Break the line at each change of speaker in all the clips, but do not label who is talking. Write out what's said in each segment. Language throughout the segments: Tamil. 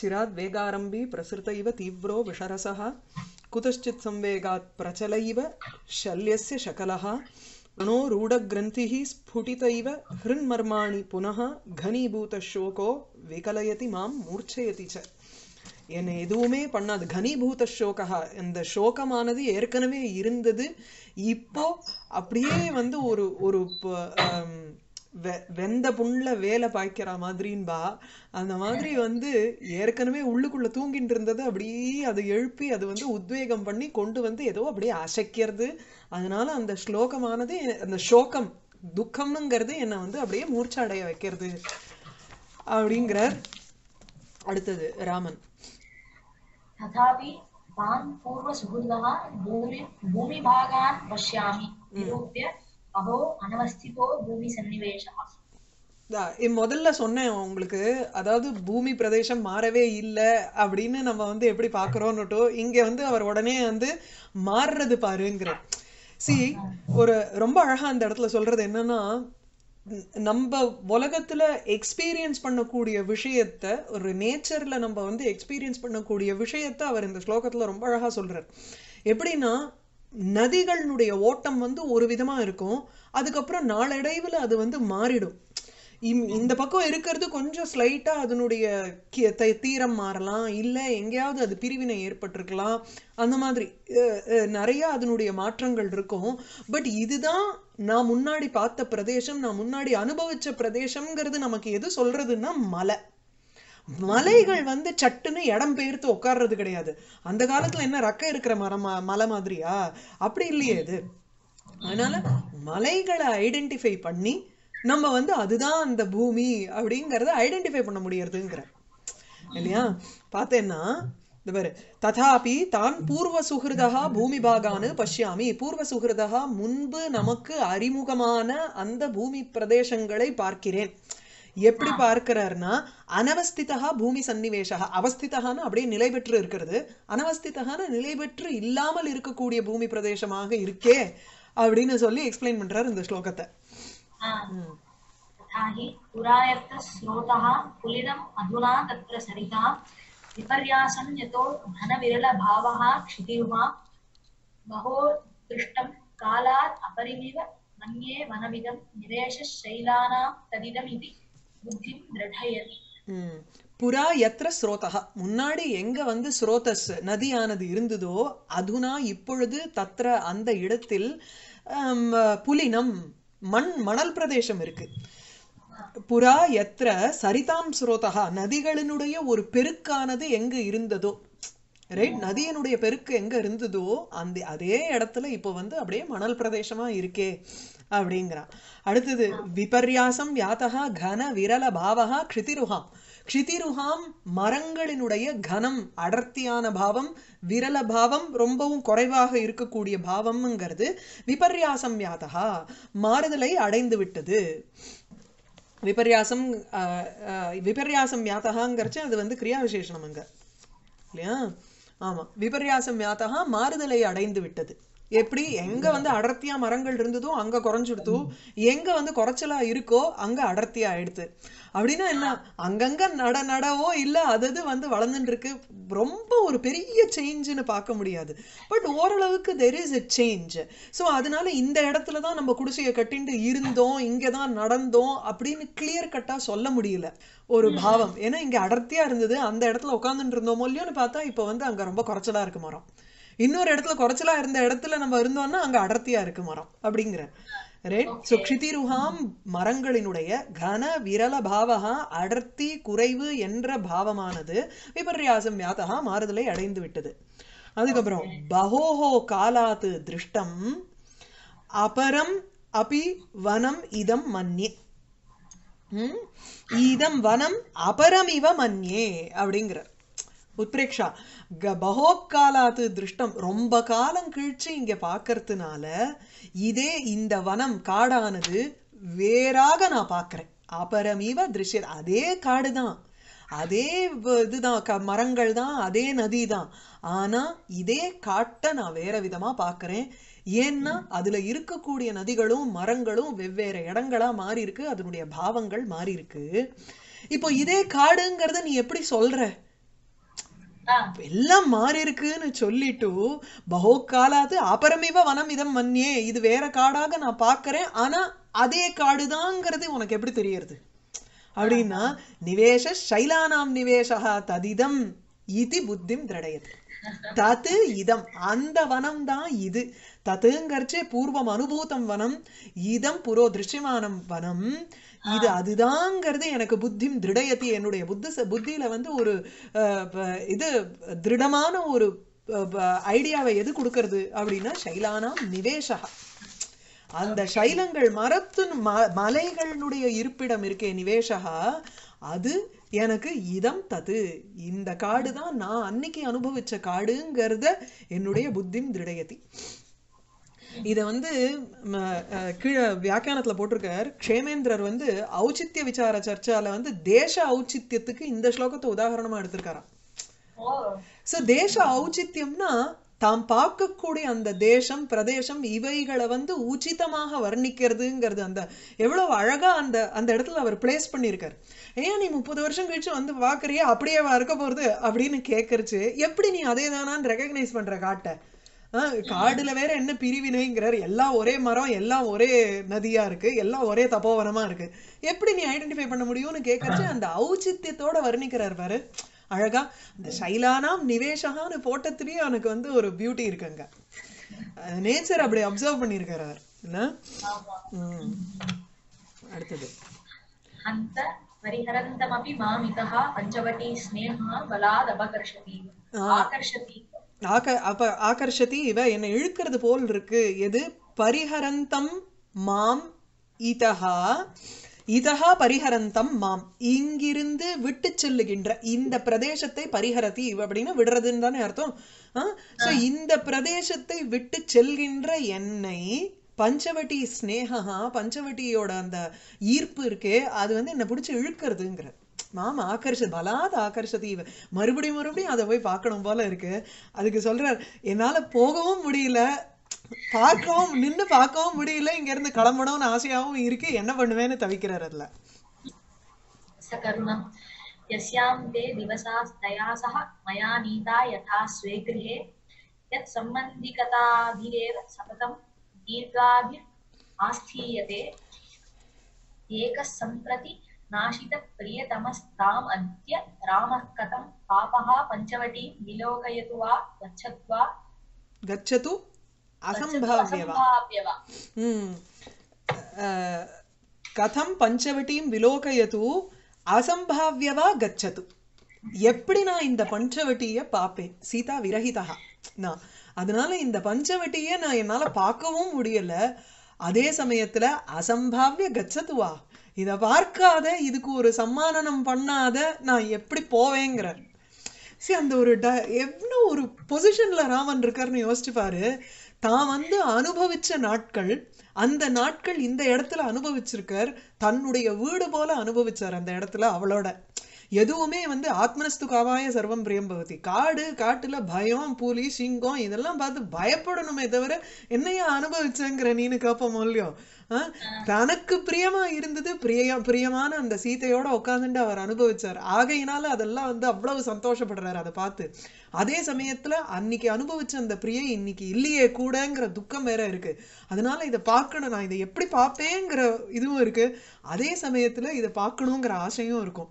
चिरात् वेगारम्भी प्रसृत इव तीव्रो विषरसः कुतश्चित् संवेगात् प्रचल इव शल्यस्य शकलः णोरूढग्रन्थिः स्फुटित इव हृन्मर्माणि पुनः घनीभूतशोको विकलयति मां मूर्छयति च என்னை எதுவுமே பண்ணாது கனிபூத சோகா இந்த சோகமானது ஏற்கனவே இருந்தது இப்போ அப்படியே வந்து ஒரு ஒரு ப- ஆம், வெ- வெந்த புண்ல வேலை பாய்க்கிற மாதிரின்பா அந்த மாதிரி வந்து ஏற்கனவே உள்ளுக்குள்ள தூங்கிட்டு இருந்தது அப்படியே அது எழுப்பி அது வந்து உத்வேகம் பண்ணி கொண்டு வந்து ஏதோ அப்படியே அசைக்கிறது அதனால அந்த ஸ்லோகமானது அந்த சோகம் துக்கம்ங்கிறது என்னை வந்து அப்படியே மூர்ச்சடைய வைக்கிறது அப்படிங்கிறார் அடுத்தது ராமன்
तथापि तान् पूर्वसुहृदः भूमि भूमिभागान् पश्यामि निरूप्य अहो अनवस्थितो भूमिसन्निवेशः
தா- இ- முதல்ல சொன்னேன் உங்களுக்கு அதாவது பூமி பிரதேசம் மாறவே இல்லை அப்படின்னு நம்ம வந்து எப்படி பார்க்கறோம்னுட்டோ இங்க வந்து அவர் உடனே வந்து மாறுறது பாருங்கிற சி ஒரு ரொம்ப அழகா அந்த இடத்துல சொல்றது என்னன்னா ந- நம்ம உலகத்துல எக்ஸ்பீரியன்ஸ் பண்ணக்கூடிய விஷயத்த ஒரு நேச்சர்ல நம்ம வந்து எக்ஸ்பீரியன்ஸ் பண்ணக்கூடிய விஷயத்த அவர் இந்த ஸ்லோகத்துல ரொம்ப அழகா சொல்றார் எப்படின்னா நதிகளினுடைய ஓட்டம் வந்து ஒரு விதமா இருக்கும் அதுக்கப்புறம் நாளடைவுல அது வந்து மாறிடும் இம்- இந்த பக்கம் இருக்கிறது கொஞ்சம் ஸ்லைட்டா அதனுடைய கி- த- தீரம் மாறலாம் இல்ல எங்கேயாவது அது பிரிவினை ஏற்பட்டிருக்கலாம் அந்த மாதிரி அஹ், அஹ், நிறைய அதனுடைய மாற்றங்கள் இருக்கும் பட் இதுதான் நான் முன்னாடி பார்த்த பிரதேசம் நான் முன்னாடி அனுபவிச்ச பிரதேசம்ங்கிறது நமக்கு எது சொல்றதுன்னா மலை மலைகள் வந்து சட்டுன்னு இடம் பெயர்த்து உட்கார்றது கிடையாது அந்த காலத்துல என்ன ரக்க இருக்கிற மரம் ம- மலை மாதிரியா அப்படி இல்லையே இது அதனால மலைகளை ஐடென்டிஃபை பண்ணி நம்ம வந்து அதுதான் அந்த பூமி அப்படிங்கறத ஐடென்டிஃபை பண்ண முடியறதுங்கிற இல்லையா பார்த்தேன்னா இந்த பாரு ததாபி தான் பூர்வ சுகிருதா பூமி பாகானு பஷ்யாமி பூர்வ சுகிருதா முன்பு நமக்கு அறிமுகமான அந்த பூமி பிரதேசங்களை பார்க்கிறேன் எப்படி பார்க்கிறார்னா அனவஸ்திதா பூமி சன்னிவேஷா அவஸ்திதகான்னு அப்படியே நிலை பெற்று இருக்கிறது அனவஸ்திதகான நிலை பெற்று இல்லாமல் இருக்கக்கூடிய பூமி பிரதேசமாக இருக்கே அப்படின்னு சொல்லி எக்ஸ்பிளைன் பண்றாரு இந்த ஸ்லோகத்தை
आ, तथा हि पुरायत्तस्रोतः पुलिनम् अधुना तत्र सरिता विपर्यासं यतो धनविरलभावः क्षितिरुमा महो दृष्टं कालात् अपरिमिव मन्ये वनमिदं निवेशशैलानां तदिदमिति बुद्धिं दृढयति
ம். புறா எத்திர ஸ்ரோதா முன்னாடி எங்க வந்து ஸ்ரோதஸ் நதியானது இருந்ததோ அதுனா இப்பொழுது தத்ர அந்த இடத்தில் ஆம், புலினம் மண் மணல் பிரதேசம் இருக்கு புறா எத்திர சரிதாம் ஸ்ரோதா நதிகளினுடைய ஒரு பெருக்கானது எங்க இருந்ததோ ரைட் நதியினுடைய பெருக்கு எங்க இருந்ததோ அந்த அதே இடத்துல இப்போ வந்து அப்படியே மணல் பிரதேசமா இருக்கே அப்படிங்கிறான் அடுத்தது விபர்யாசம் யாத்தகா கன விரல பாவகா க்ஷிதிருஹாம் க்ஷிதிருஹாம் மரங்களினுடைய கனம் அடர்த்தியான பாவம் விரல பாவம் ரொம்பவும் குறைவாக இருக்கக்கூடிய பாவம்ங்கிறது விபர்யாசம் யாத்தகா மாறுதலை அடைந்து விட்டது விபர்யாசம் அஹ், அஹ், விபர்யாசம் யாத்தகாங்கிறச்சு அது வந்து கிரியா விசேஷனம் அங்க இல்லையா ஆமா விபர்யாசம் யாத்தகா மாறுதலை அடைந்து விட்டது எப்படி எங்க வந்து அடர்த்தியா மரங்கள் இருந்ததோ அங்க குறைஞ்சுடுத்து எங்க வந்து குறைச்சலா இருக்கோ அங்க அடர்த்தியா ஆயிடுது அப்படின்னா என்ன அங்கங்க நட நடவோ இல்ல அதது வந்து வளர்ந்துட்டு இருக்கு ரொம்ப ஒரு பெரிய சேஞ்சுன்னு பார்க்க முடியாது பட் ஓரளவுக்கு there is a change so அதனால இந்த இடத்துல தான் நம்ம குடிசையை கட்டிட்டு இருந்தோம் இங்க தான் நடந்தோம் அப்படின்னு கிளியர் கட்டா சொல்ல முடியல ஒரு பாவம் ஏன்னா இங்க அடர்த்தியா இருந்தது அந்த இடத்துல உட்காந்துட்டு இருந்தோமோ இல்லையோன்னு பார்த்தா இப்போ வந்து அங்க ரொம்ப குறைச்சலா இருக்கு மரம் இன்னொரு இடத்துல குறைச்சலா இருந்த இடத்துல நம்ம இருந்தோம்னா அங்க அடர்த்தியா இருக்கு மரம் அப்படிங்கிற ரைட் ஸோ க்ஷிதிருஹாம் மரங்களினுடைய கன விரல பாவகா அடர்த்தி குறைவு என்ற பாவமானது விபர்யாசம் வியாத்தகா மாறுதலை அடைந்து விட்டது அதுக்கப்புறம் பகோஹோ காலாத்து திருஷ்டம் அபரம் அபி வனம் இதம் மன்யே ம்? இதம் வனம் அபரமிவ மன்யே அப்படிங்கிற உத்பிரேக்ஷா க- பகோக்காலாத்து திருஷ்டம் ரொம்ப காலம் கழிச்சு இங்க பார்க்கறதுனால இதே இந்த வனம் காடானது வேறாக நான் பார்க்கறேன் அபரமிவ திருஷ்ய அதே காடுதான் அதே வ- இதுதான் க- மரங்கள் தான் அதே நதி தான் ஆனா இதே காட்டை நான் வேற விதமா பார்க்கறேன் ஏன்னா அதுல இருக்கக்கூடிய நதிகளும் மரங்களும் வெவ்வேறு இடங்களா மாறி இருக்கு அதனுடைய பாவங்கள் மாறி இருக்கு இப்போ இதே காடுங்கிறத நீ எப்படி சொல்ற
ஆ
எல்லாம் மாறி இருக்குன்னு சொல்லிட்டு பகோ காலாத்து அபரமிவ வனம் இதம் மன்னியே இது வேற காடாக நான் பார்க்கறேன் ஆனா அதே காடுதாங்கிறது உனக்கு எப்படி தெரியறது அப்படின்னா நிவேஷ சைலானாம் நிவேஷா ததிதம் இதி புத்திம் திரடையது தத்து இதம் அந்த வனம் தான் இது தத்துங்கிறச்சே பூர்வம் அனுபூதம் வனம் இதம் புரோ திருஷ்யமானம் வனம் இது அதுதாங்கிறது எனக்கு புத்திம் திருடயத்தி என்னுடைய புத்தி புத்தியில வந்து ஒரு அஹ், ப- இது திருடமான ஒரு ஐடியாவை எது கொடுக்கறது அப்படின்னா சைலானாம் நிவேஷா அந்த சைலங்கள் மரத்து ம- மலைகளுடைய இருப்பிடம் இருக்கே நிவேஷகா அது எனக்கு இதம் தது இந்த காடு தான் நான் அன்னைக்கு அனுபவிச்ச காடுங்கிறத என்னுடைய புத்திம் திருடயத்தி இத வந்து ம, அஹ், கீழே வியாக்கியானத்துல போட்டிருக்கார் க்ஷேமேந்திரர் வந்து ஔச்சித்ய விசார சர்ச்சால வந்து தேச ஔச்சித்யத்துக்கு இந்த ஸ்லோகத்தை உதாரணமா எடுத்திருக்காராம்
ஓ
சோ தேச ஔச்சித்யம்னா தாம் பார்க்கக்கூடிய அந்த தேசம் பிரதேசம் இவைகளை வந்து உச்சிதமாக வர்ணிக்கிறதுங்கிறது அந்த எவ்வளவு அழகா அந்த அந்த இடத்துல அவர் பிளேஸ் பண்ணியிருக்காரு ஏன் நீ முப்பது வருஷம் கழிச்சு வந்து பார்க்கறியே அப்படியே இருக்க போறது அப்படின்னு கேட்கறச்சு எப்படி நீ அதே தானான்னு ரெகக்னைஸ் பண்ற காட்டை ஆஹ் காடுல வேற என்ன பிரிவினைங்கிறார் எல்லாம் ஒரே மரம் எல்லாம் ஒரே நதியா இருக்கு எல்லாம் ஒரே தபோவனமா இருக்கு எப்படி நீ ஐடென்டிஃபை பண்ண முடியும்னு கேட்கறச்சு அந்த ஔச்சித்யத்தோட வர்ணிக்கிறார் பாரு அழகா இந்த சைலானாம் நிவேஷகான்னு போட்டத்திலேயே அவனுக்கு வந்து ஒரு பியூட்டி இருக்குங்க நேச்சர் அப்படி அப்சர்வ் பண்ணியிருக்கிறார் என்ன
ஆமா
ம். அடுத்தது
हन्त परिहरन्तमपि मामितः पञ्चवटी स्नेहः बलादपकर्षति आकर्षति
ஆக அப்ப ஆகர்ஷதி இவ என்னை இழுக்கிறது போல் இருக்கு எது பரிஹரந்தம் மாம் இதஹா இதஹா பரிஹரந்தம் மாம் இங்கிருந்து விட்டு செல்லுகின்ற இந்த பிரதேசத்தை பரிஹரதி இவ அப்படின்னு விடுறதுன்னு தானே அர்த்தம் சோ இந்த பிரதேசத்தை விட்டு செல்கின்ற என்னை பஞ்சவட்டி ஸ்னேகா பஞ்சவட்டியோட அந்த ஈர்ப்பு இருக்கே அது வந்து என்னை பிடிச்சி இழுக்கிறதுங்கிற மாம் ஆக்கர்ஷ பலாத் ஆக்கர்ஷதி இவ மறுபடியும் மறுபடியும் அதை போய் பார்க்கணும் போல இருக்கு அதுக்கு சொல்றார் என்னால போகவும் முடியல பார்க்கவும் நின்னு பார்க்கவும் முடியல இங்க இருந்து கிளம்பணும்னு ஆசையாவும் இருக்கு என்ன பண்ணுவேன்னு தவிக்கிறார் அதுல
सकरुणम् यस्यां ते दिवसास्तया सह मया नीता यथा स्वेगृहे यत् सम्बन्धिकताभिरेव सततं दीर्घाभिर् आस्थीयते एकः सम्प्रति नाशितप्रियतमस्ताम् अद्य रामः कथं पापः पञ्चवटीं विलोकयतु वा गच्छत्वा
கச்சது
गच्छतु
அசம்பாவியவா
असम्भाव्य वा
ம் அஹ், கதம் பஞ்சவட்டியும் விலோகயது அசம்பாவியவா கச்சது எப்படி நான் இந்த பஞ்சவட்டிய பார்ப்பேன் சீதா விரகிதா நான் அதனால இந்த பஞ்சவட்டிய நான் என்னால பார்க்கவும் முடியல அதே சமயத்துல அசம்பாவிய கச்சதுவா இத பார்க்காத இதுக்கு ஒரு சம்மானனம் பண்ணாத நான் எப்படி போவேங்கிறார் சரி அந்த ஒரு ட எவ்வளோ ஒரு பொசிஷன்ல ராமன் இருக்காருன்னு யோசிச்சு பாரு தான் வந்து அனுபவிச்ச நாட்கள் அந்த நாட்கள் இந்த இடத்துல அனுபவிச்சிருக்கார் தன்னுடைய வீடு போல அனுபவிச்சார் அந்த இடத்துல அவளோட எதுவுமே வந்து ஆத்மனஸ்து காவாய சர்வம் பிரியம் பவதி காடு காட்டுல பயம் புலி சிங்கம் இதெல்லாம் பார்த்து பயப்படணுமே தவிர என்னையா அனுபவிச்சேங்கிற நீனு கேப்போம் இல்லையோ ஆ? தனக்கு பிரியமா இருந்தது பிரிய பிரியமான அந்த சீதையோட உட்காந்துட்டு அவர் அனுபவிச்சார் ஆகையினால அதெல்லாம் வந்து அவ்வளவு சந்தோஷப்படுறாரு அதை பார்த்து அதே சமயத்துல அன்னைக்கு அனுபவிச்ச அந்த பிரியை இன்னைக்கு இல்லையே கூடங்கிற துக்கம் வேற இருக்கு அதனால இதை பார்க்கணும் நான் இதை எப்படி பார்ப்பேங்கிற இதுவும் இருக்கு அதே சமயத்துல இதை பார்க்கணுங்கிற ஆசையும் இருக்கும்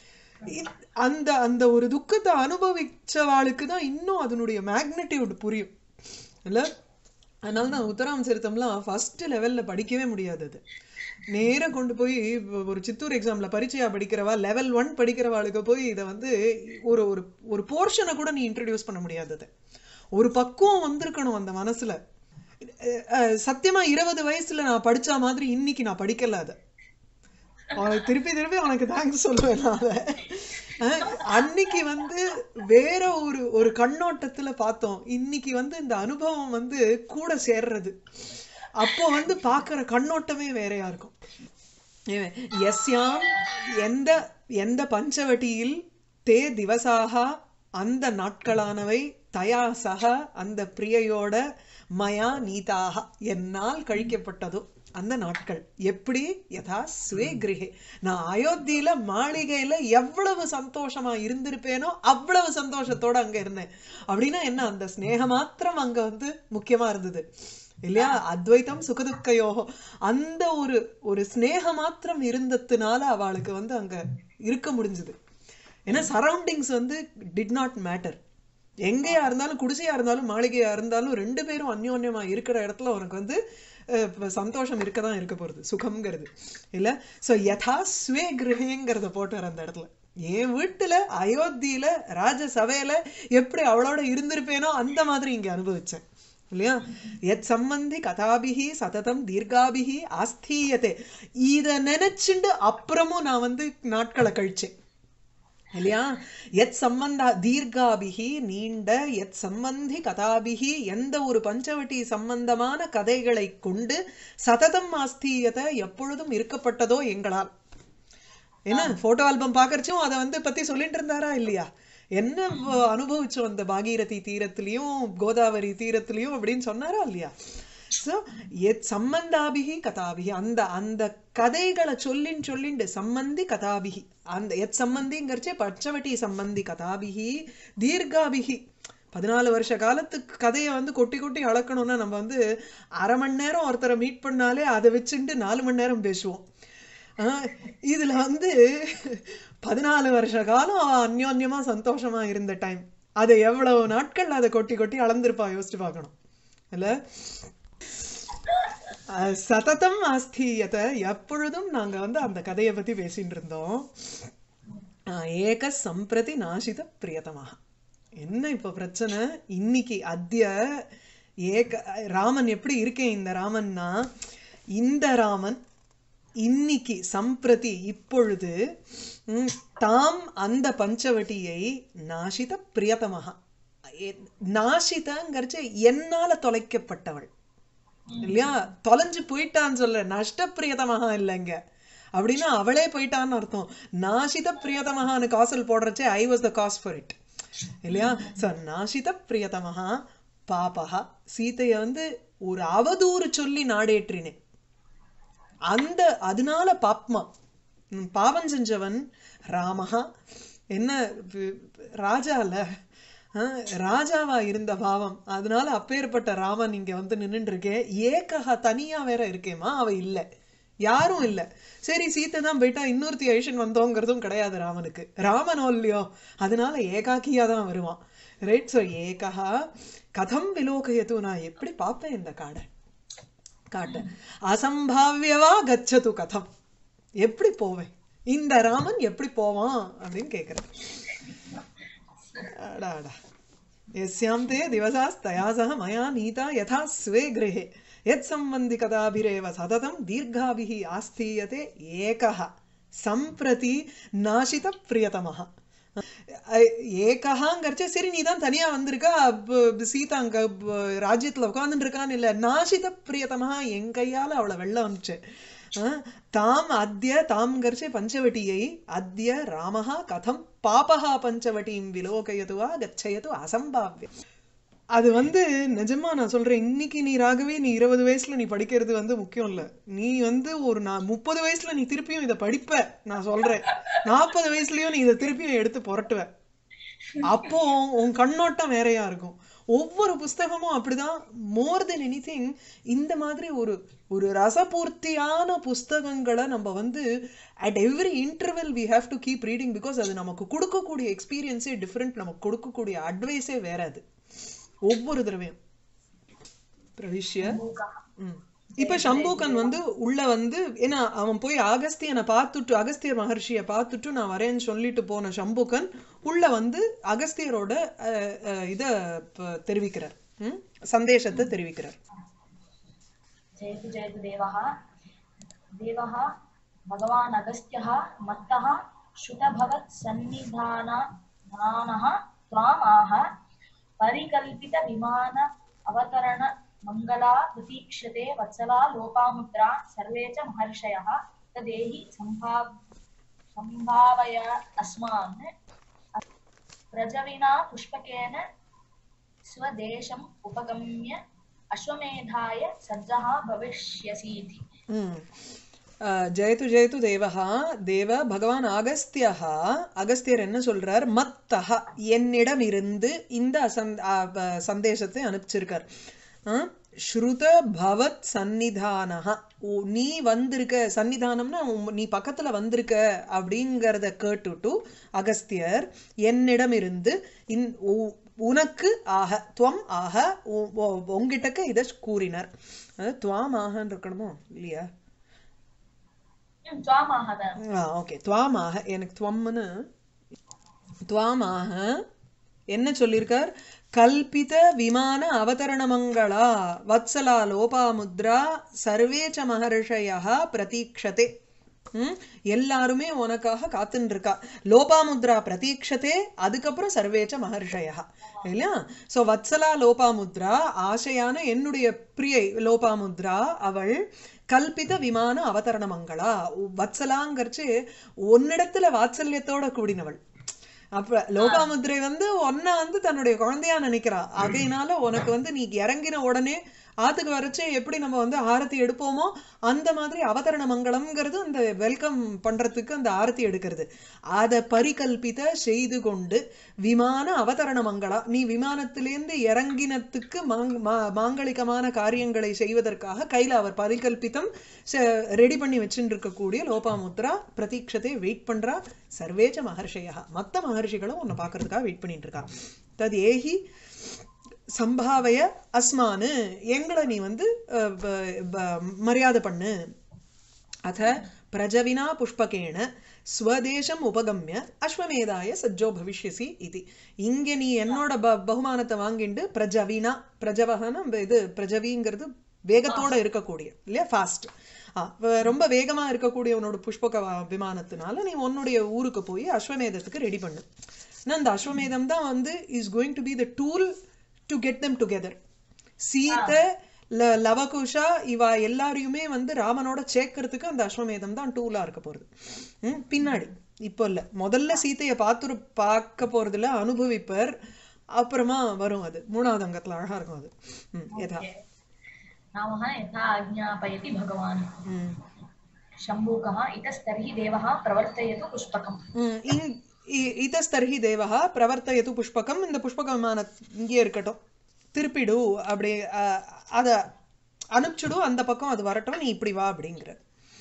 இ- அந்த அந்த ஒரு துக்கத்தை அனுபவிச்சவாளுக்கு தான் இன்னும் அதனுடைய மேக்னெட்டியூட் புரியும் இல்ல அதனால தான் உத்தராம் சரித்தம்லாம் ஃபர்ஸ்ட் லெவல்ல படிக்கவே முடியாது அது நேரா கொண்டு போய் இப்ப ஒரு சித்தூர் எக்ஸாம்ல பரீட்சையா படிக்கிறவா லெவல் ஒன் படிக்கிறவாளுக்கு போய் இதை வந்து ஒரு ஒரு ஒரு போர்ஷனை கூட நீ இன்ட்ரடியூஸ் பண்ண முடியாது அதை ஒரு பக்குவம் வந்திருக்கணும் அந்த மனசுல அஹ் அஹ் சத்தியமா இருபது வயசுல நான் படிச்ச மாதிரி இன்னைக்கு நான் படிக்கல அதை அவனுக்கு திருப்பி திருப்பி அவனுக்கு தேங்க்ஸ் சொல்லுவேன் நான் அதை அஹ் அன்னைக்கு வந்து வேற ஒரு ஒரு கண்ணோட்டத்துல பார்த்தோம் இன்னைக்கு வந்து இந்த அனுபவம் வந்து கூட சேர்றது அப்போ வந்து பார்க்கிற கண்ணோட்டமே வேறையா இருக்கும் ஏன், எஸ்யாம் எந்த எந்த பஞ்சவட்டியில் தே திவசாக அந்த நாட்களானவை தயா சக அந்த பிரியையோட மயா நீதாக என்னால் கழிக்கப்பட்டதோ அந்த நாட்கள் எப்படி யதா ஸ்வே கிரகே நான் அயோத்தியில மாளிகையில எவ்வளவு சந்தோஷமா இருந்திருப்பேனோ அவ்வளவு சந்தோஷத்தோட அங்க இருந்தேன் அப்படின்னா என்ன அந்த ஸ்நேகம் மாத்திரம் அங்க வந்து முக்கியமா இருந்தது இல்லையா அத்வைத்தம் சுகதுக்கையோகோ அந்த ஒரு ஒரு ஸ்நேக மாத்திரம் இருந்ததுனால அவளுக்கு வந்து அங்க இருக்க முடிஞ்சது ஏன்னா சரௌண்டிங்ஸ் வந்து டிட் நாட் மேட்டர் எங்கேயா இருந்தாலும் குடிசையா இருந்தாலும் மாளிகையா இருந்தாலும் ரெண்டு பேரும் அந்யோன்யமா இருக்கிற இடத்துல உனக்கு வந்து அஹ், இப்ப சந்தோஷம் இருக்க தான் இருக்க போறது சுகம்ங்கிறது இல்ல சோ யதா ஸ்வே கிரகங்கிறத போட்டார் அந்த இடத்துல என் வீட்டுல அயோத்தியில ராஜசபையில எப்படி அவளோட இருந்திருப்பேனோ அந்த மாதிரி இங்க அனுபவிச்சேன் இல்லையா எத் சம்பந்தி கதாபிகி சததம் தீர்காபிகி ஆஸ்தீயத்தை இத நினைச்சுண்டு அப்புறமும் நான் வந்து நாட்களை கழிச்சேன் இல்லையா எத் சம்பந்தா தீர்காபிகி நீண்ட எத் சம்பந்தி கதாபிகி எந்த ஒரு பஞ்சவட்டி சம்பந்தமான கதைகளை கொண்டு சததம் ஆஸ்தீயத்தை எப்பொழுதும் இருக்கப்பட்டதோ எங்களால் என்ன போட்டோ ஆல்பம் பாக்கறச்சும் அதை வந்து பத்தி சொல்லிட்டு இருந்தாரா இல்லையா என்ன வ- அனுபவிச்சோம் அந்த பாகீரதி தீரத்திலையும் கோதாவரி தீரத்திலையும் அப்படின்னு சொன்னாரா இல்லையா சோ எத் சம்பந்தாபிகி கதாபிகி அந்த அந்த கதைகளை சொல்லின் சொல்லிண்டு சம்பந்தி கதாபிகி அந்த எத் சம்பந்திங்கிறச்சே பச்சவட்டி சம்பந்தி கதாபிகி தீர்காபிகி பதினாலு வருஷ காலத்துக்கு கதையை வந்து கொட்டி கொட்டி அளக்கணும்னா நம்ம வந்து அரை மணி நேரம் ஒருத்தரை மீட் பண்ணாலே அதை வச்சுட்டு நாலு மணி நேரம் பேசுவோம் ஆஹ் இதுல வந்து பதினாலு வருஷ காலம் அவ அந்யோன்யமா சந்தோஷமா இருந்த டைம் அதை எவ்வளவு நாட்கள் அதை கொட்டி கொட்டி அளந்திருப்பா யோசிச்சு பார்க்கணும் இல்ல அஹ் சததம் ஆஸ்தீயத்தை எப்பொழுதும் நாங்க வந்து அந்த கதையை பத்தி பேசிட்டு இருந்தோம் ஆஹ் ஏக சம்பிரதி நாசித பிரியதமாக என்ன இப்போ பிரச்சனை இன்னைக்கு அத்திய ஏக ராமன் எப்படி இருக்கேன் இந்த ராமன்னா இந்த ராமன் இன்னைக்கு சம்பிரதி இப்பொழுது ம், தாம் அந்த பஞ்சவட்டியை நாசித பிரியதமாக நாசிதங்கிறச்சு என்னால தொலைக்கப்பட்டவள் இல்லையா தொலைஞ்சு போயிட்டான்னு சொல்ல நஷ்ட பிரியதமாக இல்லைங்க அப்படின்னா அவளே போயிட்டான்னு அர்த்தம் நாசித பிரியதமகான்னு காசல் போடுறச்சே I was the cause for it இல்லையா ஸோ நாசித பிரியதமகா பாபகா சீதையை வந்து ஒரு அவதூறு சொல்லி நாடேற்றினேன் அந்த அதனால பாப்மா ம், பாவம் செஞ்சவன் ராமஹா என்ன வி- ராஜால ஆ, ராஜாவா இருந்த பாவம் அதனால அப்பேற்பட்ட ராமன் இங்க வந்து நின்னுட்டு இருக்கே ஏகஹா தனியா வேற இருக்கேமா அவ இல்ல யாரும் இல்ல சரி சீத்தை தான் போயிட்டா இன்னொருத்தி ஐஷன் வந்தோங்கிறதும் கிடையாது ராமனுக்கு ராமனோ இல்லையோ அதனால ஏகாக்கியா தான் வருவான் ரைட் ஸோ ஏகஹா கதம் விலோகயத்து நான் எப்படி பார்ப்பேன் இந்த காடை காட்ட அசம்பாவியவா கச்சது கதம் எப்படி போவேன் இந்த ராமன் எப்படி போவான் அப்படின்னு கேக்குறேன் அடா அடா यस्यां ते दिवसास्तया सह मया नीता यथा स्वे गृहे यत्सम्बन्धिकदाभिरेव सततं दीर्घाभिः आस्थीयते एकः सम्प्रति नाशितप्रियतमः ஏகஹாங்கிறச்ச சரி நீ தான் தனியா வந்திருக்கா ப- சீதா அங்க ப- ராஜ்யத்துல உட்கார்ந்துட்டு இருக்கான்னு இல்ல நாசித பிரியதமா என் கையால அவளை வெள்ள வந்துச்சு ஆஹ், தாம் அத்ய தாம்கர்ச்சே பஞ்சவட்டியை அத்ய ராமஹா கதம் பாபஹா பஞ்சவட்டியும் விலோகயதுவா கச்சயது அசம்பாவ்யம் அது வந்து நிஜமா நான் சொல்றேன் இன்னைக்கு நீ ராகவே நீ இருபது வயசுல நீ படிக்கிறது வந்து முக்கியம் இல்ல நீ வந்து ஒரு நான் முப்பது வயசுல நீ திருப்பியும் இதை படிப்ப நான் சொல்றேன் நாற்பது வயசுலயும் நீ இதை திருப்பியும் எடுத்து புரட்டுவ அப்போ உன் கண்ணோட்டம் வேறையா இருக்கும் ஒவ்வொரு புஸ்தகமும் அப்படிதான் மோர் தென் எனிதிங் இந்த மாதிரி ஒரு ஒரு ரசபூர்த்தியான புஸ்தகங்களை நம்ம வந்து at every interval we have to keep reading because அது நமக்கு கொடுக்கக்கூடிய எக்ஸ்பீரியன்ஸே டிஃப்ரெண்ட் நமக்கு கொடுக்கக்கூடிய அட்வைஸே வேற அது ஒவ்வொரு தடவையும் பிரவிஷ்ய ம். இப்ப சம்பூகன் வந்து உள்ள வந்து ஏன்னா அவன் போய் அகஸ்தியனை பார்த்துட்டு அகஸ்தியர் மகர்ஷியை பார்த்துட்டு நான் வரேன்னு சொல்லிட்டு போன சம்பூகன் உள்ள வந்து அகஸ்தியரோட அஹ், அஹ், இத ப- தெரிவிக்கிறார் ம்? சந்தேஷத்தை தெரிவிக்கிறார்
जयतु जयतु देवः देवः भगवान् अगस्त्यः मत्तः श्रुतभवत् सन्निधानः त्वामाह परिकल्पितविमान अवतरण मङ्गला प्रतीक्ष्यते वत्सला लोपामुद्रा सर्वे च महर्षयः तदेहि सम्भाव सम्भावय अस्मान् प्रजविना पुष्पकेन स्वदेशम् उपगम्य अश्वमेधाय सज्जः भविष्यसीति
ம். அஹ், ஜெயது ஜெயது தேவஹா தேவ பகவான் அகஸ்தியஹ அகஸ்தியர் என்ன சொல்றார் மத்தஹ என்னிடம் இருந்து இந்த அசந்- அ, ப- சந்தேசத்தை அனுப்பிச்சிருக்கார் அஹ், ஸ்ருத பவத் சந்நிதானஹ ஓ, நீ வந்திருக்க சன்னிதானம்னா உம், நீ பக்கத்துல வந்திருக்க அப்படிங்கறத கேட்டுட்டு அகஸ்தியர் என்னிடம் இருந்து இன் உ- உனக்கு ஆக துவம் ஆக உ- உ- உங்கிட்டக்க இதை கூறினார் அதாவது துவாம் ஆகன்னு இருக்கணுமோ இல்லையா
ம், துவாமாகதான்
ஆ ஓகே துவாமாக எனக்கு துவம்னு துவாமாக என்ன சொல்லியிருக்கார் கல்பித விமான அவதரணமங்களா வத்சலா லோபாமுத்ரா சர்வே ச மகர்ஷயா பிரதீக்ஷதே ம், எல்லாருமே உனக்காக காத்துன்னு இருக்கா லோபாமுத்ரா பிரதீக்ஷதே அதுக்கப்புறம் சர்வேச்ச மகர்ஷயா இல்லையா சோ வத்சலா லோபாமுத்ரா ஆசையான என்னுடைய பிரியை லோபாமுத்ரா அவள் கல்பித விமான அவதரண மங்களா வத்சலாங்கிறச்சு உன்னிடத்துல வாத்சல்யத்தோட கூடினவள் அப்ப லோகாமுத்ரை வந்து ஒன்ன வந்து தன்னுடைய குழந்தையா நினைக்கிறா ஆகையினால உனக்கு வந்து நீ இறங்கின உடனே ஆத்துக்கு வரைச்சே எப்படி நம்ம வந்து ஆரத்தி எடுப்போமோ அந்த மாதிரி அவதரண மங்களம்ங்கிறது அந்த வெல்கம் பண்றதுக்கு அந்த ஆரத்தி எடுக்கிறது அதை பரிகல்பித செய்து கொண்டு விமான அவதரண மங்களா நீ விமானத்திலேருந்து இறங்கினத்துக்கு மாங்- மா- மாங்கலிகமான காரியங்களை செய்வதற்காக கையில அவர் பரிகல்பிதம் ரெடி பண்ணி வச்சுட்டு இருக்கக்கூடிய லோபாமுத்ரா பிரதீட்சத்தை வெயிட் பண்றா சர்வேச்ச மகர்ஷயா மத்த மகர்ஷிகளும் உன்னை பார்க்கறதுக்காக வெயிட் பண்ணிட்டு இருக்கா தத் ஏஹி சம்பாவய அஸ்மானு எங்களை நீ வந்து அஹ், ப- ப- மரியாதை பண்ணு அத பிரஜவினா புஷ்பகேன ஸ்வதேசம் உபகம்ய அஸ்வமேதாய சஜ்ஜோ பவிஷ்யசி இது இங்க நீ என்னோட ப பகுமானத்தை வாங்கிண்டு பிரஜவினா பிரஜவகன இது பிரஜவிங்கிறது வேகத்தோட இருக்கக்கூடிய இல்லையா ஃபாஸ்ட் ரொம்ப வேகமா இருக்கக்கூடிய உன்னோட புஷ்பக வ- விமானத்தினால நீ உன்னுடைய ஊருக்கு போய் அஸ்வமேதத்துக்கு ரெடி பண்ணு ஆனா அந்த அஸ்வமேதம் தான் வந்து is going to be the tool to get them together Sita ல லவகுஷா இவா எல்லாரையுமே வந்து ராமனோட சேர்க்கறதுக்கு அந்த அஸ்வமேதம் தான் டூலா இருக்க போறது ம், பின்னாடி இப்போ இல்ல முதல்ல சீதையை பார்த்து பார்க்க போறதுல அனுபவிப்பர் அப்புறமா வரும் அது மூணாவது அங்கத்துல அழகா இருக்கும் அது ம், யதா
नामः यथा आज्ञापयति भगवान्
ம்.
शम्भूकः इतस्तर्हि देवः प्रवर्तयतु पुष्पकम्
ம், இங்- இ- இதஸ்தர்ஹி தேவஹா பிரவர்த்தயது புஷ்பகம் இந்த புஷ்பக விமான இங்கே இருக்கட்டும் திருப்பிடு அப்படி அஹ், அத அனுப்பிச்சுடு அந்த பக்கம் அது வரட்டும் நீ இப்படி வா அப்படிங்கிற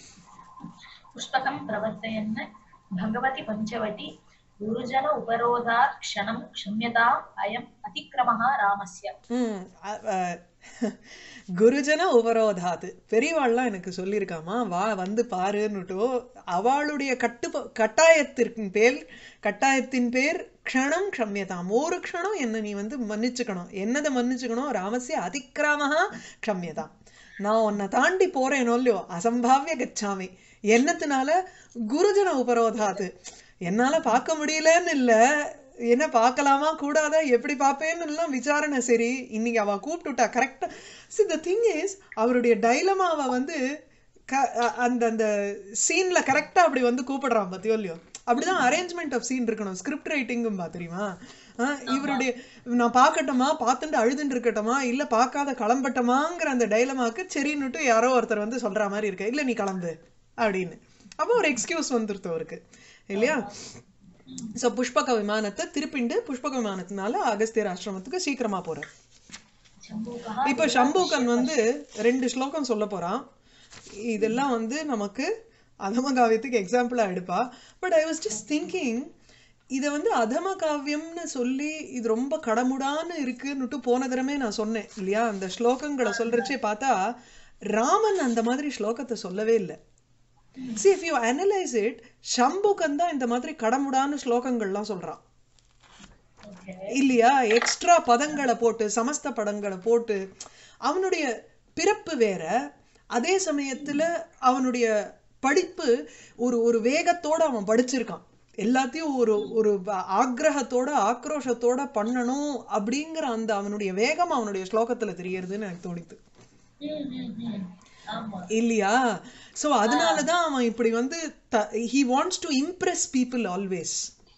पुष्पकं प्रवर्तयन् भगवति पञ्चवटी गुरुजन उपरोधात् क्षणं क्षम्यताम् अयम् अतिक्रमः रामस्य
ம், அ- அ- குருஜன உபரோதாது பெரியவாள்லாம் எனக்கு சொல்லியிருக்காமா வா வந்து பாருன்னுட்டோ அவளுடைய கட்டு கட்டாயத்தின் பேர் கட்டாயத்தின் பேர் க்ஷணம் க்ஷம்யதாம் ஒரு க்ஷணம் என்ன நீ வந்து மன்னிச்சுக்கணும் என்னதை மன்னிச்சுக்கணும் ராமஸ்ய அதிக்கிராமஹா க்ஷம்யதாம் நான் உன்னை தாண்டி போறேனோ இல்லையோ அசம்பாவிய கச்சாமி என்னத்தினால குருஜன உபரோதாது என்னால பார்க்க முடியலன்னு இல்ல என்ன பார்க்கலாமா கூடாதா எப்படி பார்ப்பேன்னு எல்லாம் விசாரணை சரி இன்னைக்கு அவ கூப்பிட்டுட்டா கரெக்டா சி த திங் இஸ் அவருடைய டைலமாவை வந்து க- அ- அந்த அந்த சீன்ல கரெக்டா அப்படி வந்து கூப்பிடுறான் பத்தியோ இல்லையோ அப்படிதான் அரேஞ்ச்மெண்ட் ஆஃப் சீன் இருக்கணும் ஸ்கிரிப்ட் ரைட்டிங்கும் பா தெரியுமா ஆஹ் இவருடைய நான் பார்க்கட்டுமா பார்த்துட்டு அழுதுன்னு இருக்கட்டுமா இல்ல பார்க்காத கிளம்பட்டமாங்கிற அந்த டைலமாக்கு சரின்னுட்டு யாரோ ஒருத்தர் வந்து சொல்ற மாதிரி இருக்கு இல்ல நீ கிளம்பு அப்படின்னு அப்போ ஒரு எக்ஸ்கியூஸ் வந்துருத்து அவருக்கு இல்லையா சோ புஷ்பக விமானத்தை திருப்பிண்டு புஷ்பக விமானத்தினால அகஸ்தியர் ஆசிரமத்துக்கு சீக்கிரமா போறார்
शम्भूकः
இப்போ சம்பூகன் வந்து ரெண்டு ஸ்லோகம் சொல்ல போறான் இதெல்லாம் வந்து நமக்கு அதம காவியத்துக்கு எக்ஸாம்பிளா எடுப்பா but I was just thinking இதை வந்து அதம காவியம்னு சொல்லி இது ரொம்ப கடமுடான்னு இருக்குன்னுட்டு போன தடவை நான் சொன்னேன் இல்லையா அந்த ஸ்லோகங்களை சொல்றச்சே பார்த்தா ராமன் அந்த மாதிரி ஸ்லோகத்தை சொல்லவே இல்லை see if you analyze it Sambukan தான் இந்த மாதிரி கடமுடான்னு ஸ்லோகங்கள்லாம் சொல்றான்
Okay.
இல்லையா எக்ஸ்ட்ரா பதங்களை போட்டு சமஸ்த பதங்களை போட்டு அவனுடைய பிறப்பு வேற அதே சமயத்துல அவனுடைய படிப்பு ஒரு ஒரு வேகத்தோட அவன் படிச்சிருக்கான் எல்லாத்தையும் ஒரு ஒரு ப- ஆக்ரஹத்தோட ஆக்ரோஷத்தோட பண்ணணும் அப்படிங்கிற அந்த அவனுடைய வேகம் அவனுடைய ஸ்லோகத்துல தெரியறதுன்னு எனக்கு தோணித்து
ம், ம், ம். ஆமா
இல்லையா சோ அதனாலதான் அவன் இப்படி வந்து he wants to impress people always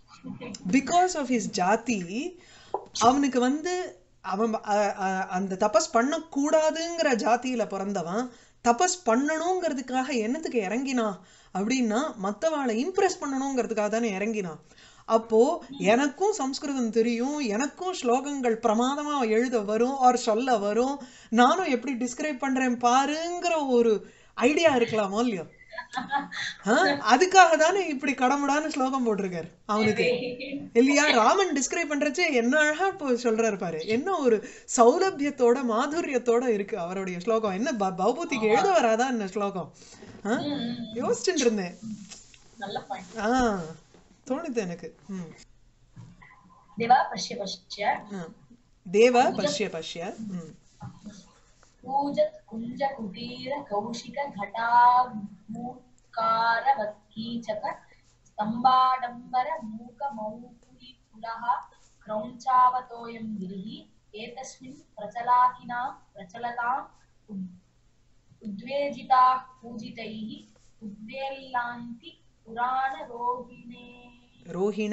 because of his ஜாதி அவனுக்கு வந்து அவன் அ- அ- அந்த தபஸ் பண்ணக்கூடாதுங்கிற ஜாதியில பிறந்தவன் தபஸ் பண்ணணுங்கிறதுக்காக என்னத்துக்கு இறங்கினா அப்படின்னா மத்தவாளை இம்ப்ரெஸ் பண்ணணுங்கிறதுக்காக தானே இறங்கினா அப்போ எனக்கும் சம்ஸ்கிருதம் தெரியும் எனக்கும் ஸ்லோகங்கள் பிரமாதமா எழுத வரும் ஆர் சொல்ல வரும் நானும் எப்படி டிஸ்கிரைப் பண்றேன் பாருங்கிற ஒரு ஐடியா இருக்கலாமோ இல்லையோ ஆ, அதுக்காக தானே இப்படி கடமுடான்னு ஸ்லோகம் போட்டிருக்காரு அவனுக்கு இல்லையா ராமன் டிஸ்கிரைப் பண்றச்சே என்ன அழகா இப்போ சொல்றாரு பாரு என்ன ஒரு சௌலபியத்தோட மாதுரியத்தோட இருக்கு அவருடைய ஸ்லோகம் என்ன ப- பௌபூதிக்கு எழுத வராதா என்ன ஸ்லோகம் ஆ? யோசிச்சுட்டு இருந்தேன்
நல்ல பாயிண்ட்
ஆ தோணுது எனக்கு ம்
தேவா பஷ்ய பஷ்ய
ஆ. தேவ பஷ்ய பஷ்ய ம்
पूजत् कुञ्ज कुटीर कौशिक घटामूर्कारवत्कीचक स्तम्भाडम्बर मूक मौकुलि कुलः क्रौञ्चावतोऽयं गिरिः एतस्मिन् प्रचलाकिनां प्रचलताम् उद्- उद्वेजिताः पूजितैः उद्वेल्लान्ति पुराणरोहिणे
ரோஹிண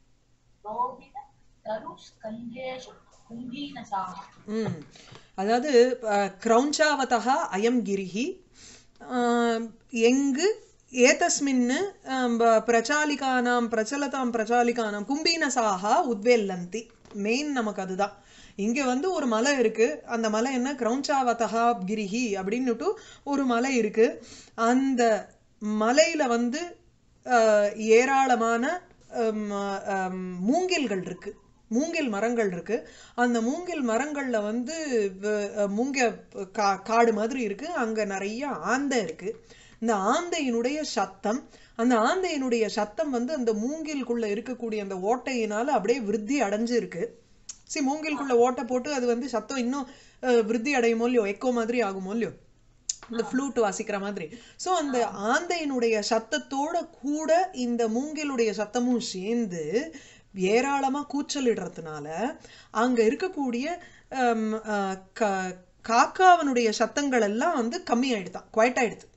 रोहिण तरुस्कन्धेषु कुम्भीनसाः
ம் அதாவது அஹ், கிரௌஞ்சாவதா அயம் கிரிஹி ஆம், எங்கு ஏதஸ்மின்னு ஆம், ப- பிரச்சாலிகானாம் பிரச்சலதாம் பிரச்சாலிகானாம் கும்பீனசாக உத்வேல்லந்தி மெயின் நமக்கு அதுதான் இங்க வந்து ஒரு மலை இருக்கு அந்த மலை என்ன கிரௌஞ்சாவதா கிரிஹி அப்படின்னுட்டு ஒரு மலை இருக்கு அந்த மலையில வந்து அஹ், ஏராளமான ஹம், ஹம், மூங்கில்கள் இருக்கு மூங்கில் மரங்கள் இருக்கு அந்த மூங்கில் மரங்கள்ல வந்து வ- அஹ், மூங்க கா காடு மாதிரி இருக்கு அங்க நிறைய ஆந்தை இருக்கு இந்த ஆந்தையினுடைய சத்தம் அந்த ஆந்தையினுடைய சத்தம் வந்து அந்த மூங்கில்குள்ள இருக்கக்கூடிய அந்த ஓட்டையினால அப்படியே விருத்தி அடைஞ்சு இருக்கு சி மூங்கில்குள்ள ஓட்டை போட்டு அது வந்து சத்தம் இன்னும் அஹ், விருத்தி அடையுமோ இல்லையோ எக்கோ மாதிரி ஆகுமோ இல்லையோ இந்த ஃப்ளூட் வாசிக்கிற மாதிரி சோ அந்த ஆந்தையினுடைய சத்தத்தோட கூட இந்த மூங்கிலுடைய சத்தமும் சேர்ந்து ஏராளமா கூச்சலிடுறதுனால அங்க இருக்கக்கூடிய ஹம், அஹ், கா- காக்காவனுடைய சத்தங்கள் எல்லாம் வந்து கம்மி ஆயிடுதான் குவைட் ஆயிடுது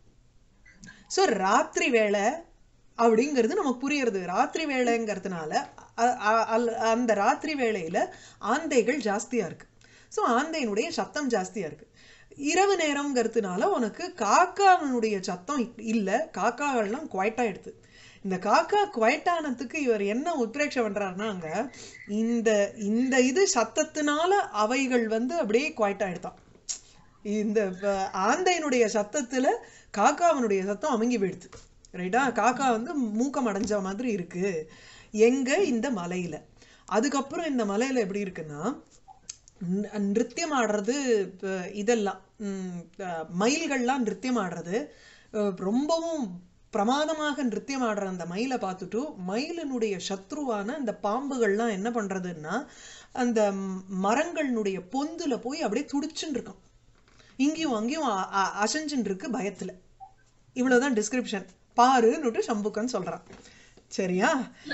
சோ ராத்திரி வேளை அப்படிங்கிறது நமக்கு புரியுறது ராத்திரி வேளைங்கிறதுனால அ- அ- அல்- அந்த ராத்திரி வேளையில ஆந்தைகள் ஜாஸ்தியா இருக்கு சோ ஆந்தையினுடைய சத்தம் ஜாஸ்தியா இருக்கு இரவு நேரம்ங்கிறதுனால உனக்கு காக்காவினுடைய சத்தம் இல்ல காக்காகள்லாம் குவைட் ஆயிடுது இந்த காக்கா குவைட் ஆனதுக்கு இவர் என்ன உத்ரேட்சை பண்றாருன்னா அங்க இந்த இந்த இது சத்தத்தினால அவைகள் வந்து அப்படியே குவைட் ஆயிடுதான் இந்த வ- ஆந்தையினுடைய சத்தத்துல காக்காவனுடைய சத்தம் அமுங்கி போயிடுது ரைட்டா காக்கா வந்து மூக்கம் அடைஞ்ச மாதிரி இருக்கு எங்க இந்த மலையில அதுக்கப்புறம் இந்த மலையில எப்படி இருக்குன்னா ந- நிருத்தியம் ஆடுறது இப்ப இதெல்லாம் ம், அஹ், மயில்கள்லாம் நிருத்தியம் ஆடுறது அஹ், ரொம்பவும் பிரமாதமாக நிருத்தியம் ஆடுற அந்த மயிலை பார்த்துட்டு மயிலினுடைய சத்ருவான அந்த பாம்புகள்லாம் என்ன பண்றதுன்னா அந்த ம், மரங்களினுடைய பொந்துல போய் அப்படியே துடிச்சுன்னு இருக்கும் இங்கேயும் அங்கேயும் அ- அ- அசைஞ்சுன்னு இருக்கு பயத்துல இவ்வளவுதான் டிஸ்கிரிப்ஷன் பாருன்னுட்டு சம்புக்கன் சொல்றான் சரியா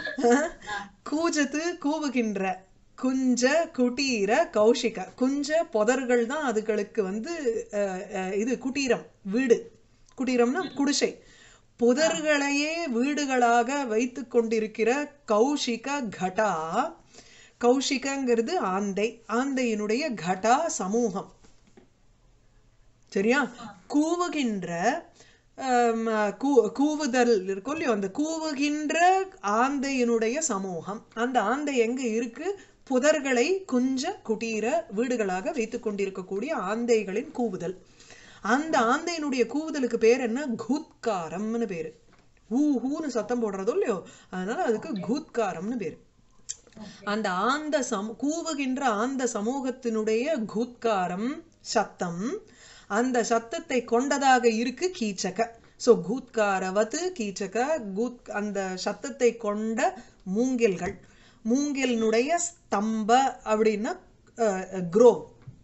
கூஜத்து கூவுகின்ற குஞ்ச குட்டீர கௌஷிக குஞ்ச புதர்கள் தான் அதுகளுக்கு வந்து அஹ், அஹ், இது குட்டீரம் வீடு குட்டீரம்னா குடிசை புதர்களையே வீடுகளாக வைத்துக் கொண்டிருக்கிற கௌஷிக கடா கௌஷிகங்கிறது ஆந்தை ஆந்தையினுடைய கடா சமூகம் சரியா கூவுகின்ற ஆம், கூ- கூவுதல் இருக்கும் இல்லையோ அந்த கூவுகின்ற ஆந்தையினுடைய சமூகம் அந்த ஆந்தை எங்க இருக்கு புதர்களை குஞ்ச குட்டீர வீடுகளாக வைத்துக் கொண்டிருக்கக்கூடிய ஆந்தைகளின் கூவுதல் அந்த ஆந்தையினுடைய கூவுதலுக்கு பேர் என்ன கூத்காரம்னு பேரு ஊ ஹூன்னு சத்தம் போடுறதோ இல்லையோ அதனால அதுக்கு கூத்காரம்னு பேரு அந்த ஆந்த சம கூவுகின்ற ஆந்த சமூகத்தினுடைய கூத்காரம் சத்தம் அந்த சத்தத்தை கொண்டதாக இருக்கு கீச்சக சோ கூத்காரவத்து கீச்சக கூத் அந்த சத்தத்தை கொண்ட மூங்கில்கள் மூங்கிலினுடைய ஸ்தம்ப அப்படின்னா குரோவ்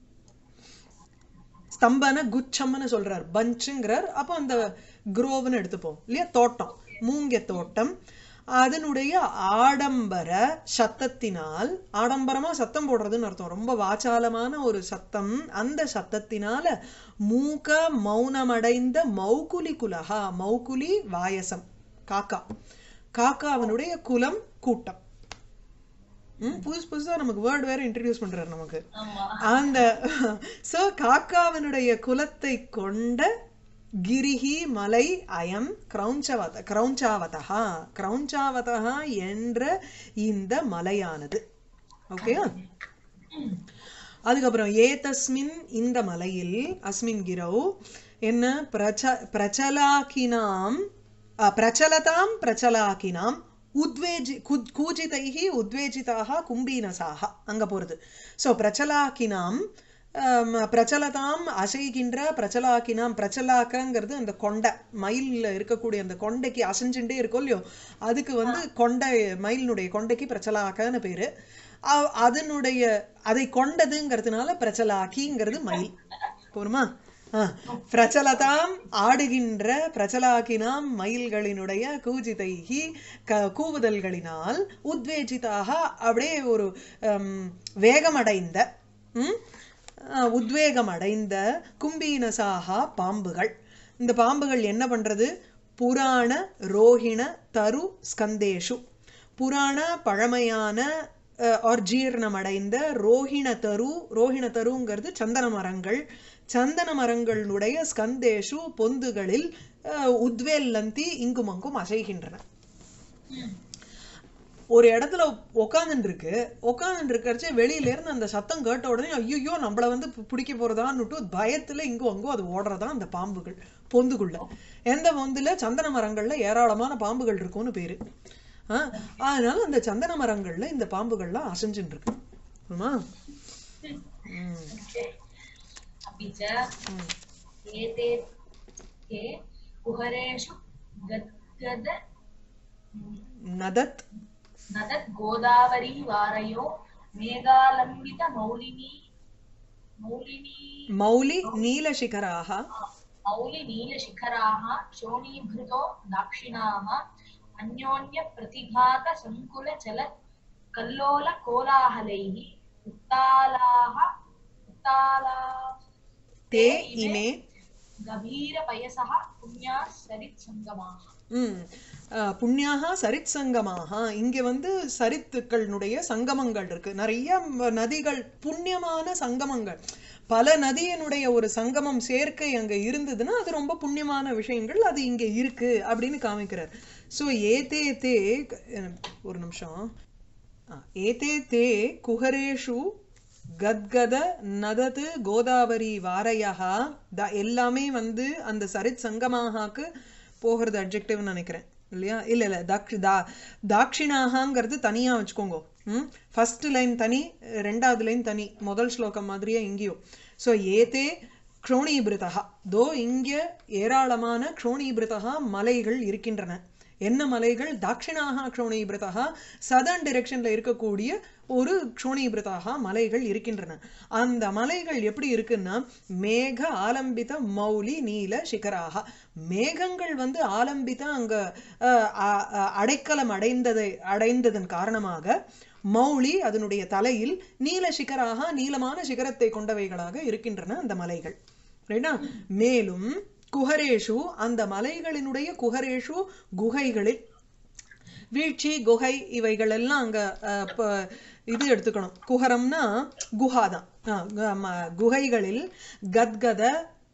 ஸ்தம்பன குச்சம்னு சொல்றார் பஞ்சுங்கிறார் அப்போ அந்த குரோவ்னு எடுத்துப்போம் இல்லையா தோட்டம் மூங்கிய தோட்டம் அதனுடைய ஆடம்பர சத்தத்தினால் ஆடம்பரமா சத்தம் போடுறதுன்னு அர்த்தம் ரொம்ப வாச்சாலமான ஒரு சத்தம் அந்த சத்தத்தினால மூக மௌனமடைந்த மௌகுலி குலஹா மௌகுலி வாயசம் காக்கா காக்காவனுடைய குலம் கூட்டம் ம், புதுசு புதுசா நமக்கு வேர்ட் வேற இன்ட்ரடியூஸ் பண்றாரு நமக்கு
ஆமா
அந்த சோ காக்காவினுடைய குலத்தை கொண்ட கிரிஹி மலை அயம் கிரௌஞ்சவத கிரௌஞ்சாவதா கிரௌஞ்சாவதா என்ற இந்த மலையானது ஓகேயா அதுக்கப்புறம் ஏதஸ்மின் இந்த மலையில் அஸ்மின் கிரௌ என்ன பிரச்ச பிரச்சலாக்கினாம் அ, பிரச்சலதாம் பிரச்சலாக்கினாம் உத்வேஜி குத் கூஜிதைஹி உத்வேஜிதாக கும்பீனசாக அங்க போறது ஸோ பிரச்சலாக்கினாம் ஆம், பிரச்சலதாம் அசைகின்ற பிரச்சலாக்கினாம் பிரச்சலாக்கங்கிறது அந்த கொண்டை மயில்ல இருக்கக்கூடிய அந்த கொண்டைக்கு அசைஞ்சுட்டே இருக்கும் இல்லையோ அதுக்கு வந்து கொண்டை மயிலினுடைய கொண்டைக்கு பிரச்சலாக்கன்னு பேரு அ- அதனுடைய அதை கொண்டதுங்கிறதுனால பிரச்சலாக்கிங்கிறது மயில் போருமா ஆ, பிரச்சலதாம் ஆடுகின்ற பிரச்சலாக்கினாம் மயில்களினுடைய கூஜிதைகி க கூவுதல்களினால் உத்வேஜிதாக அப்படியே ஒரு ஹம், வேகமடைந்த ம், ஆ, உத்வேகமடைந்த கும்பீனசாகா பாம்புகள் இந்த பாம்புகள் என்ன பண்றது புராண ரோஹிண தரு ஸ்கந்தேஷு புராண பழமையான ஆர் ஜீர்ணமடைந்த ரோஹிண தரு ரோஹிண தருங்கிறது சந்தன மரங்கள் சந்தன மரங்களுடைய ஸ்கந்தேஷு பொந்துகளில் அஹ், உத்வேல்லந்தி இங்கும் அங்கும் அசைகின்றன ஒரு இடத்துல உட்காந்துட்டு இருக்கு உட்காந்துட்டு இருக்கறச்சே வெளியில இருந்து அந்த சத்தம் கேட்ட உடனே ஐயோ நம்மள வந்து பு- பிடிக்க போறதான்னுட்டு பயத்துல இங்கும் அங்கும் அது ஓடுறதா அந்த பாம்புகள் பொந்துக்குள்ள எந்த பொந்துல சந்தன மரங்கள்ல ஏராளமான பாம்புகள் இருக்கும்னு பேரு ஆ, அதனால அந்த சந்தன மரங்கள்ல இந்த பாம்புகள்லாம் அசைஞ்சுட்டு இருக்கு ஆமா ம்,
अपि च एते ते कुहरेषु गद्गद
நதத்
नदत् गोदावरी वारयो मेघालम्बितमौलिनी मौलिनी
மௌலி நீலசிகராக
मौलिनीलशिखराः शोणीभृतो दाक्षिणाः अन्योन्यप्रतिभातसङ्कुलचल कल्लोलकोलाहलैः उत्तालाः उत्ताला
தே இமே
गभीरपयसः पुण्या सरित्सङ्गमाः
ம் அஹ், புண்ணியாக சரித் சங்கமாக இங்க வந்து சரித்துக்களினுடைய சங்கமங்கள் இருக்கு நிறைய ம- நதிகள் புண்ணியமான சங்கமங்கள் பல நதியினுடைய ஒரு சங்கமம் சேர்க்கை அங்க இருந்ததுன்னா அது ரொம்ப புண்ணியமான விஷயங்கள் அது இங்க இருக்கு அப்படின்னு காமிக்கிறார் ஸோ ஏதே தே அஹ், ஒரு நிமிஷம் ஆ, ஏதே தே குஹரேஷு கத்கத நதது கோதாவரி வாரையா த எல்லாமே வந்து அந்த சரித் சங்கமாகாக்கு போகிறது அட்ஜெக்டிவ்னு நினைக்கிறேன் இல்லையா இல்ல இல்ல தாக்ஷி தா தாக்ஷிணாகங்கிறது தனியா வச்சுக்கோங்க ம் ஃபர்ஸ்ட் லைன் தனி ரெண்டாவது லைன் தனி முதல் ஸ்லோகம் மாதிரியே இங்கேயும் ஸோ ஏதே க்ஷோணீபிருதா தோ இங்க ஏராளமான க்ஷோணீபிருதா மலைகள் இருக்கின்றன என்ன மலைகள் தாட்சிணாக க்ஷோணீபிருதா சதர்ன் டிரெக்ஷன்ல இருக்கக்கூடிய ஒரு க்ஷோணீபிருதாக மலைகள் இருக்கின்றன அந்த மலைகள் எப்படி இருக்குன்னா மேக ஆலம்பித மௌலி நீல சிகராக மேகங்கள் வந்து ஆலம்பித அங்க அஹ், அ- அ- அடைக்கலம் அடைந்ததை அடைந்ததன் காரணமாக மௌலி அதனுடைய தலையில் நீல சிகராக நீளமான சிகரத்தை கொண்டவைகளாக இருக்கின்றன அந்த மலைகள் ரைட்டா மேலும் குஹரேஷு அந்த மலைகளினுடைய குஹரேஷு குகைகளில் வீழ்ச்சி குகை இவைகள் எல்லாம் அங்க அஹ், ப- இது எடுத்துக்கணும் குஹரம்னா குஹாதான் அஹ், கு- ம- குகைகளில் கத்கத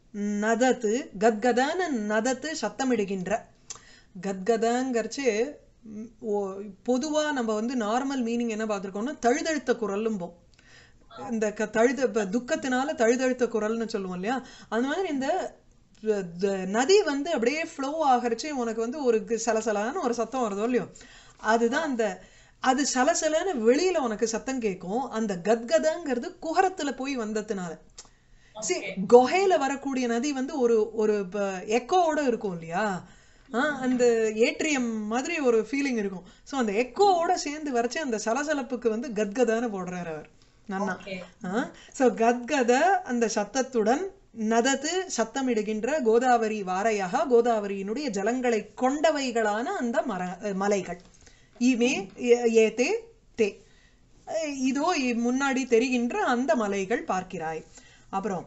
நதத்து கத்கதன்னு நதத்து சத்தமிடுகின்ற கத்கதங்கிறச்சு ம், ஓ- பொதுவா நம்ம வந்து நார்மல் மீனிங் என்ன பார்த்திருக்கோம்னா தழுதழுத்த குரலும்போம் இந்த க- தழுத இப்ப துக்கத்தினால தழுதழுத்த குரல்னு சொல்லுவோம் இல்லையா அந்த மாதிரி இந்த த- த- நதி வந்து அப்படியே ஃப்ளோ ஆகிறச்சு உனக்கு வந்து ஒரு கு- சலசலான்னு ஒரு சத்தம் வருதோ இல்லையோ அதுதான் அந்த அது சலசலன்னு வெளியில உனக்கு சத்தம் கேட்கும் அந்த கத்கதங்கிறது குஹரத்துல போய் வந்ததுனால See, குகையில வரக்கூடிய நதி வந்து ஒரு ஒரு எக்கோவோட இருக்கும் இல்லையா ஆ, அந்த ஏட்ரியம் மாதிரி ஒரு ஃபீலிங் இருக்கும் ஸோ அந்த எக்கோவோட சேர்ந்து வரைச்சு அந்த சலசலப்புக்கு வந்து கத்கதான்னு போடுறாரு அவர் நன்னா
Okay.
ஸோ கத்கத அந்த சத்தத்துடன் நதத்து சத்தமிடுகின்ற கோதாவரி வாரையாக கோதாவரியினுடைய ஜலங்களை கொண்டவைகளான அந்த மர மலைகள் இமே ஏ- ஏதே தே அஹ் இதோ இ- முன்னாடி தெரிகின்ற அந்த மலைகள் பார்க்கிறாய் அப்புறம்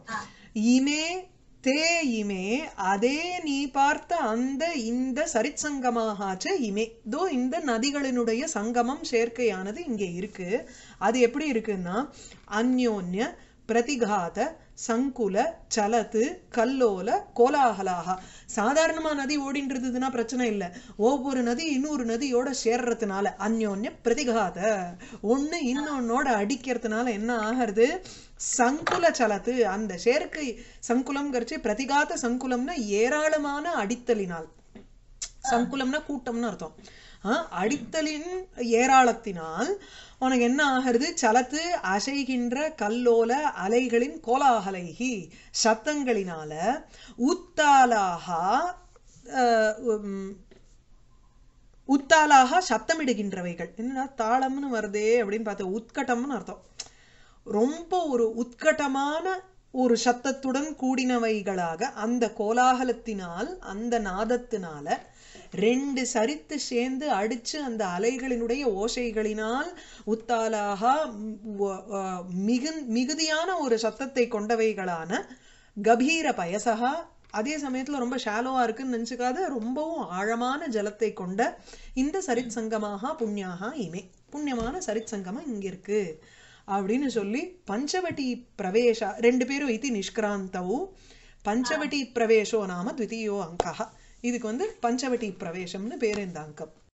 இமே தே இமே அதே நீ பார்த்த அந்த இந்த சரிச்சங்கமாகாச்ச இமே தோ இந்த நதிகளினுடைய சங்கமம் சேர்க்கையானது இங்கே இருக்கு அது எப்படி இருக்குன்னா அந்யோன்ய பிரதிகாத சங்குல சலத்து கல்லோல கோலாகலாக சாதாரணமா நதி ஓடிட்டு இருந்ததுன்னா பிரச்சனை இல்லை ஒவ்வொரு நதி இன்னொரு நதியோட சேர்றதுனால அந்யோன்ய பிரதிகாத ஒண்ணு இன்னொன்னோட அடிக்கிறதுனால என்ன ஆகிறது சங்குல சலத்து அந்த சேர்க்கை சங்குலம்ங்கிறச்சு பிரதிகாத சங்குலம்னா ஏராளமான அடித்தலினால் சங்குலம்னா கூட்டம்னு அர்த்தம் ஆ, அடித்தலின் ஏராளத்தினால் உனக்கு என்ன ஆகிறது சலத்து அசைகின்ற கல்லோல அலைகளின் கோலாகலைகி சத்தங்களினால உத்தாலாக அஹ், உம், உத்தாலாக சத்தமிடுகின்றவைகள் என்னடா தாளம்னு வருதே அப்படின்னு பார்த்தா உத்கட்டம்னு அர்த்தம் ரொம்ப ஒரு உத்கட்டமான ஒரு சத்தத்துடன் கூடினவைகளாக அந்த கோலாகலத்தினால் அந்த நாதத்தினால ரெண்டு சரித்து சேர்ந்து அடிச்சு அந்த அலைகளினுடைய ஓசைகளினால் உத்தாலாக ம், வ- அஹ், மிகு மிகுதியான ஒரு சத்தத்தை கொண்டவைகளான கபீர பயசகா அதே சமயத்துல ரொம்ப ஷாலோவா இருக்குன்னு நினைச்சுக்காத ரொம்பவும் ஆழமான ஜலத்தை கொண்ட இந்த சரித் சங்கமாக புண்ணியாக இமே புண்ணியமான சரித் சங்கமா இங்க இருக்கு அப்படின்னு சொல்லி பஞ்சவட்டி பிரவேச ரெண்டு பேரும் இது நிஷ்கிராந்தவு பஞ்சவட்டி பிரவேசோ நாம த்விதீயோ அங்கா இதுக்கு வந்து பஞ்சவட்டி பிரவேசம்னு பேர் இந்த அங்கம்